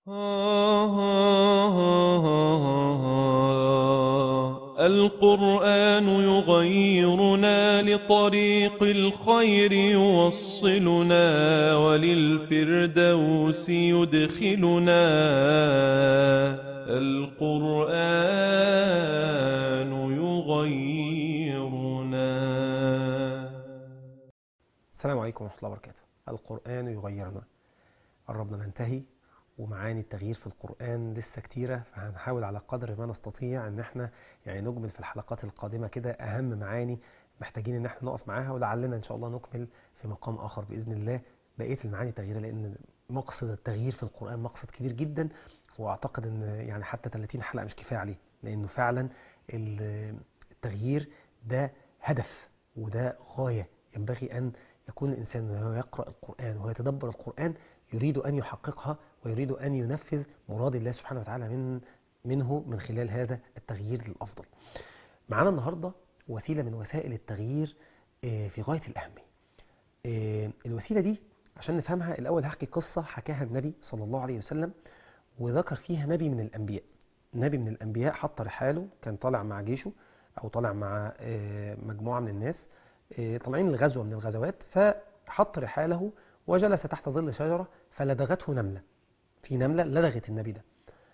القرآن يغيرنا لطريق الخير يوصلنا وللفردوس يدخلنا القرآن يغيرنا السلام عليكم ورحمة الله وبركاته القرآن يغيرنا قربنا ننتهي ومعاني التغيير في القرآن لسه كتيرة فهنحاول على قدر ما نستطيع ان احنا يعني نجمل في الحلقات القادمة كده اهم معاني محتاجين ان احنا نقف معاها ولعلنا ان شاء الله نكمل في مقام اخر بإذن الله بقية المعاني التغييرة لان مقصد التغيير في القرآن مقصد كبير جدا واعتقد ان يعني حتى 30 حلقة مش كفاية عليه لانه فعلا التغيير ده هدف وده غاية ينبغي ان يكون الانسان وهو يقرأ القرآن وهو يتدبر القرآن يريد أن يحققها ويريد أن ينفذ مراد الله سبحانه وتعالى من منه من خلال هذا التغيير للأفضل معنا النهاردة وسيلة من وسائل التغيير في غاية الأهمية الوسيلة دي عشان نفهمها الأول هحكي قصة حكاها النبي صلى الله عليه وسلم وذكر فيها نبي من الأنبياء نبي من الأنبياء حط رحاله كان طالع مع جيشه أو طالع مع مجموعة من الناس طالعين لغزوة من الغزوات فحط رحاله وجلس تحت ظل شجرة فلدغته نملة في نملة لدغت النبي ده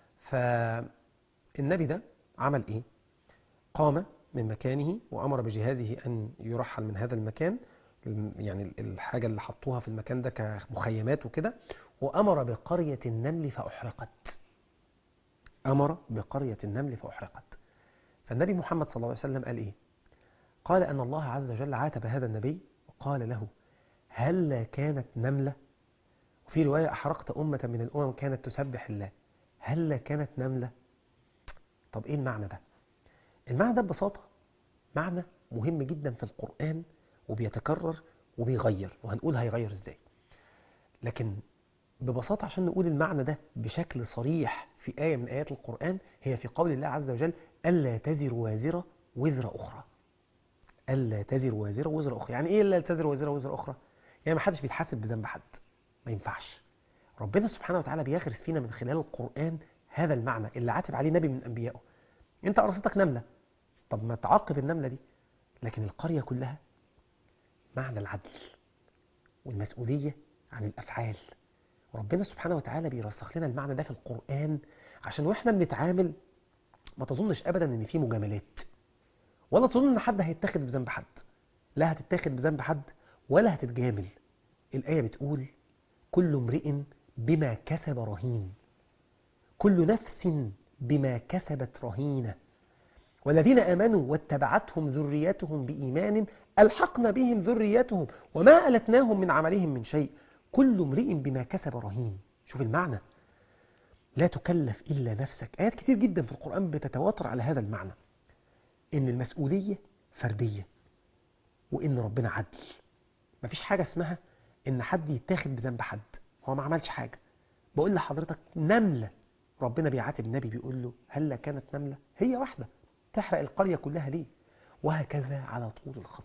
فالنبي ده عمل ايه قام من مكانه وأمر بجهازه أن يرحل من هذا المكان يعني الحاجة اللي حطوها في المكان ده كمخيمات وكده وأمر بقرية النمل فأحرقت أمر بقرية النمل فأحرقت فالنبي محمد صلى الله عليه وسلم قال إيه قال أن الله عز وجل عاتب هذا النبي وقال له هل كانت نملة وفي رواية أحرقت أمة من الأمم كانت تسبح الله هل كانت نملة طب إيه المعنى ده المعنى ده ببساطة معنى مهم جدا في القرآن وبيتكرر وبيغير وهنقول هيغير إزاي لكن ببساطة عشان نقول المعنى ده بشكل صريح في آية من آيات القرآن هي في قول الله عز وجل ألا تزر وازرة وزر أخرى ألا تزر وازرة وزر أخرى يعني إيه ألا تزر وازرة وزر أخرى يعني ما حدش بيتحاسب بذنب حد ما ينفعش ربنا سبحانه وتعالى بيغرس فينا من خلال القرآن هذا المعنى اللي عاتب عليه نبي من أنبيائه انت قرصتك نملة طب ما تعاقب النملة دي لكن القرية كلها معنى العدل والمسؤولية عن الأفعال وربنا سبحانه وتعالى بيرسخ لنا المعنى ده في القرآن عشان واحنا بنتعامل ما تظنش أبدا ان في مجاملات ولا تظن ان حد هيتاخد بذنب حد لا هتتاخد بذنب حد ولا هتتجامل الآية بتقول كل امرئ بما كسب رهين كل نفس بما كسبت رهينة والذين آمنوا واتبعتهم ذريتهم بإيمان ألحقنا بهم ذريتهم وما ألتناهم من عملهم من شيء كل امرئ بما كسب رهين شوف المعنى لا تكلف إلا نفسك آيات كتير جدا في القرآن بتتواتر على هذا المعنى إن المسؤولية فردية وإن ربنا عدل مفيش حاجة اسمها ان حد يتاخد بذنب حد هو ما عملش حاجة بقول لحضرتك نملة ربنا بيعاتب النبي بيقول له هل كانت نملة هي واحدة تحرق القرية كلها ليه وهكذا على طول الخط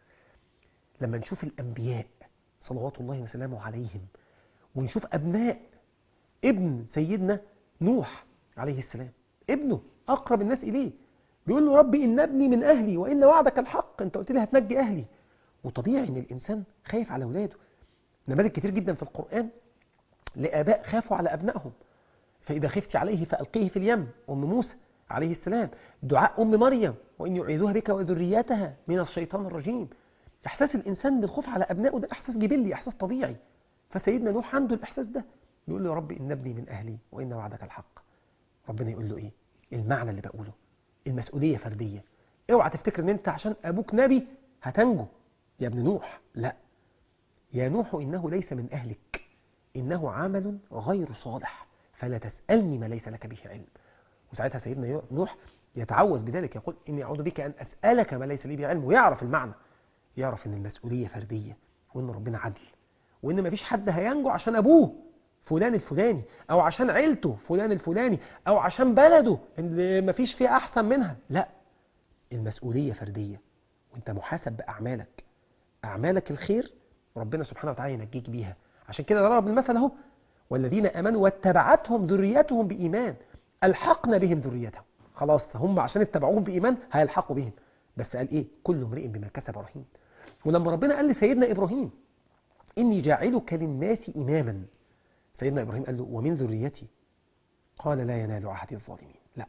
لما نشوف الأنبياء صلوات الله وسلامه عليهم ونشوف أبناء ابن سيدنا نوح عليه السلام ابنه أقرب الناس إليه بيقول له ربي إن ابني من أهلي وإن وعدك الحق أنت قلت لي هتنجي أهلي وطبيعي ان الانسان خايف على اولاده نماذج كتير جدا في القرآن لآباء خافوا على أبنائهم فإذا خفت عليه فألقيه في اليم أم موسى عليه السلام دعاء أم مريم وإن يعيذوها بك وذريتها من الشيطان الرجيم إحساس الإنسان بالخوف على أبنائه ده إحساس جبلي إحساس طبيعي فسيدنا نوح عنده الإحساس ده يقول له ربي إن ابني من أهلي وإن وعدك الحق ربنا يقول له إيه المعنى اللي بقوله المسؤولية فردية اوعى تفتكر ان انت عشان ابوك نبي هتنجو يا ابن نوح لا يا نوح إنه ليس من أهلك إنه عمل غير صالح فلا تسألني ما ليس لك به علم وساعتها سيدنا نوح يتعوذ بذلك يقول إني أعوذ بك أن أسألك ما ليس لي به علم ويعرف المعنى يعرف إن المسؤولية فردية وإن ربنا عدل وإن ما فيش حد هينجو عشان أبوه فلان الفلاني أو عشان عيلته فلان الفلاني أو عشان بلده اللي ما فيش فيه أحسن منها لا المسؤولية فردية وانت محاسب بأعمالك أعمالك الخير ربنا سبحانه وتعالى ينجيك بيها عشان كده ضرب المثل اهو والذين امنوا واتبعتهم ذريتهم بايمان الحقنا بهم ذريتهم خلاص هم عشان اتبعوهم بايمان هيلحقوا بهم بس قال ايه كل امرئ بما كسب رهين ولما ربنا قال لسيدنا ابراهيم اني جاعلك للناس اماما سيدنا ابراهيم قال له ومن ذريتي قال لا ينال عهد الظالمين لا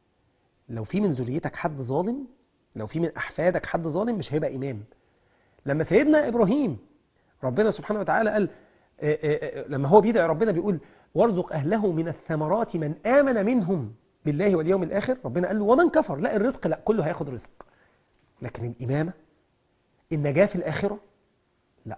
لو في من ذريتك حد ظالم لو في من احفادك حد ظالم مش هيبقى امام لما سيدنا ابراهيم ربنا سبحانه وتعالى قال آه، آه، آه، لما هو بيدعي ربنا بيقول وارزق اهله من الثمرات من امن منهم بالله واليوم الاخر ربنا قال له ومن كفر لا الرزق لا كله هياخد رزق لكن الامامه النجاه في الاخره لا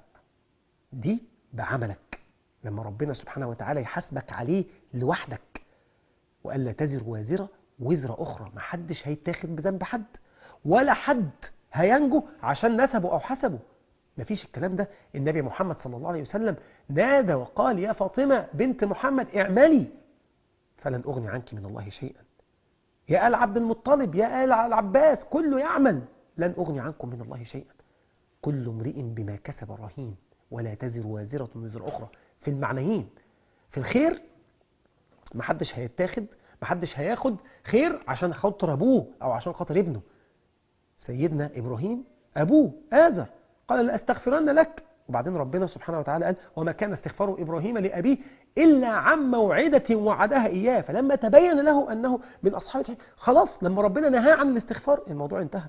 دي بعملك لما ربنا سبحانه وتعالى يحاسبك عليه لوحدك وقال لا تزر وازرة وزر أخرى ما حدش هيتاخد بذنب حد ولا حد هينجو عشان نسبه أو حسبه مفيش الكلام ده النبي محمد صلى الله عليه وسلم نادى وقال يا فاطمة بنت محمد اعملي فلن أغني عنك من الله شيئا يا آل عبد المطلب يا آل العباس كله يعمل لن أغني عنكم من الله شيئا كل امرئ بما كسب رهين ولا تزر وازرة وزر أخرى في المعنيين في الخير محدش هيتاخد محدش هياخد خير عشان خاطر أبوه أو عشان خاطر ابنه سيدنا إبراهيم أبوه آزر قال لأستغفرن لك وبعدين ربنا سبحانه وتعالى قال وما كان استغفار إبراهيم لأبيه إلا عن موعدة وعدها إياه فلما تبين له أنه من أصحاب الجحيم خلاص لما ربنا نهى عن الاستغفار الموضوع انتهى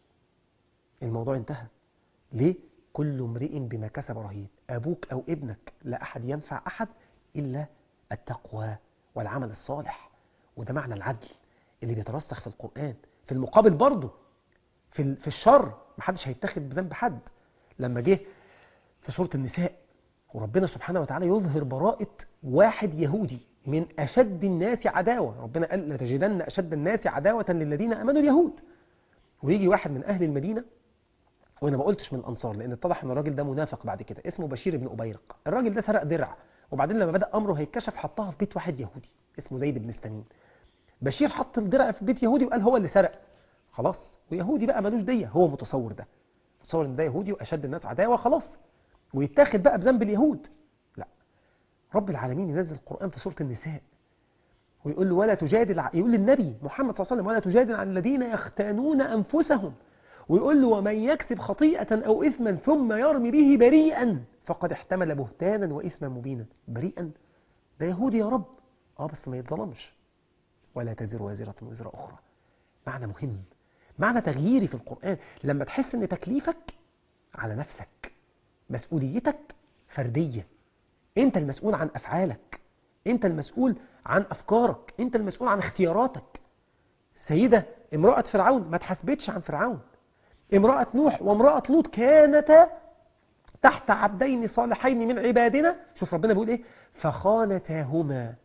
الموضوع انتهى ليه؟ كل امرئ بما كسب رهين أبوك أو ابنك لا أحد ينفع أحد إلا التقوى والعمل الصالح وده معنى العدل اللي بيترسخ في القرآن في المقابل برضه في ال- في الشر محدش هيتاخد بذنب حد لما جه في سورة النساء وربنا سبحانه وتعالى يظهر براءة واحد يهودي من أشد الناس عداوة ربنا قال لتجدن أشد الناس عداوة للذين آمنوا اليهود ويجي واحد من أهل المدينة وانا ما قلتش من الانصار لان اتضح ان الراجل ده منافق بعد كده اسمه بشير بن ابيرق الراجل ده سرق درع وبعدين لما بدا امره هيتكشف حطها في بيت واحد يهودي اسمه زيد بن السنين بشير حط الدرع في بيت يهودي وقال هو اللي سرق خلاص ويهودي بقى ملوش ديه هو متصور ده متصور ان ده يهودي واشد الناس عداوه خلاص ويتاخد بقى بذنب اليهود لا رب العالمين ينزل القران في سوره النساء ويقول له ولا تجادل ع- يقول للنبي محمد صلى الله عليه وسلم ولا تجادل عن الذين يختانون انفسهم ويقول له ومن يكسب خطيئة أو إثما ثم يرمي به بريئا فقد احتمل بهتانا وإثما مبينا بريئا ده يهودي يا رب اه بس ما يتظلمش ولا تزر وازرة وزر أخرى معنى مهم معنى تغييري في القرآن لما تحس ان تكليفك على نفسك مسؤوليتك فردية انت المسؤول عن أفعالك انت المسؤول عن أفكارك انت المسؤول عن اختياراتك سيدة امرأة فرعون ما تحسبتش عن فرعون امرأة نوح وامرأة لوط كانتا تحت عبدين صالحين من عبادنا شوف ربنا بيقول ايه فخانتاهما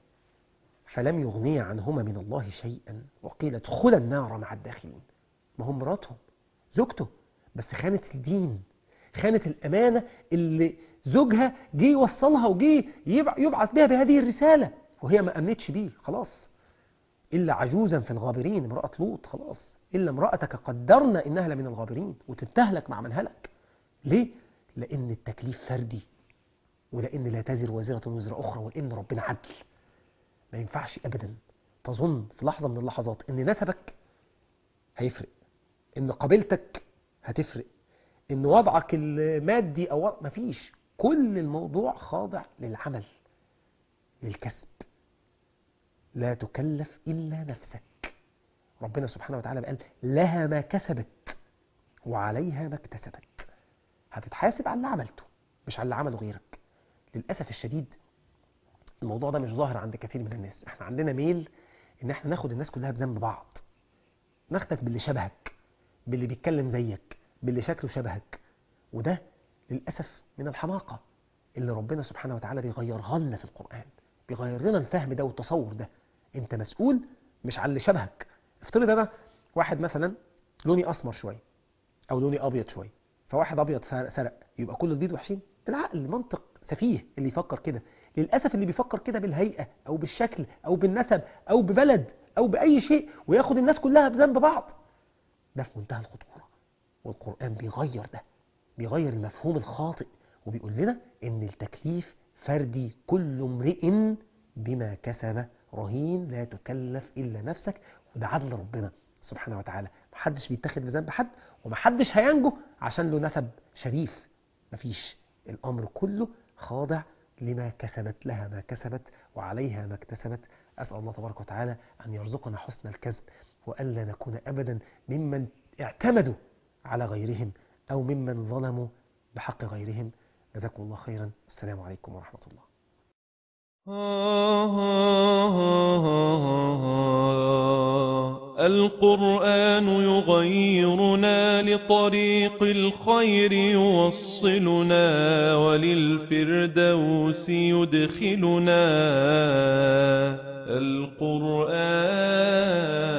فلم يغنيا عنهما من الله شيئا وقيل ادخلا النار مع الداخلين ما هم مراتهم زوجته بس خانت الدين خانت الأمانة اللي زوجها جه يوصلها وجه يبع- يبعث بها بهذه الرسالة وهي ما أمنتش بيه خلاص إلا عجوزا في الغابرين امرأة لوط خلاص إلا امرأتك قدرنا إنها لمن الغابرين وتنتهلك مع من هلك ليه؟ لأن التكليف فردي ولأن لا تزر وازرة وزر أخرى ولأن ربنا عدل ما ينفعش أبدا تظن في لحظة من اللحظات إن نسبك هيفرق إن قبيلتك هتفرق إن وضعك المادي أو وضع- مفيش كل الموضوع خاضع للعمل للكسب لا تكلف إلا نفسك ربنا سبحانه وتعالى قال لها ما كسبت وعليها ما اكتسبت هتتحاسب على اللي عملته مش على اللي عمله غيرك للأسف الشديد الموضوع ده مش ظاهر عند كثير من الناس احنا عندنا ميل ان احنا ناخد الناس كلها بذنب بعض ناخدك باللي شبهك باللي بيتكلم زيك باللي شكله شبهك وده للأسف من الحماقة اللي ربنا سبحانه وتعالى بيغيرها لنا في القرآن بيغير لنا الفهم ده والتصور ده انت مسؤول مش على اللي شبهك افترض انا واحد مثلا لوني اسمر شويه او لوني ابيض شويه فواحد ابيض سرق سرق، يبقى كل البيض وحشين بالعقل منطق سفيه اللي يفكر كده للاسف اللي بيفكر كده بالهيئه او بالشكل او بالنسب او ببلد او باي شيء وياخد الناس كلها بذنب بعض ده في منتهى الخطوره والقران بيغير ده بيغير المفهوم الخاطئ وبيقول لنا ان التكليف فردي كل امرئ بما كسب رهين لا تكلف إلا نفسك وده عدل ربنا سبحانه وتعالى محدش بيتخذ بذنب حد ومحدش هينجو عشان له نسب شريف مفيش الأمر كله خاضع لما كسبت لها ما كسبت وعليها ما اكتسبت أسأل الله تبارك وتعالى أن يرزقنا حسن الكذب وألا نكون أبدا ممن اعتمدوا على غيرهم أو ممن ظلموا بحق غيرهم جزاكم الله خيرا السلام عليكم ورحمة الله القرآن يغيرنا لطريق الخير يوصلنا وللفردوس يدخلنا القرآن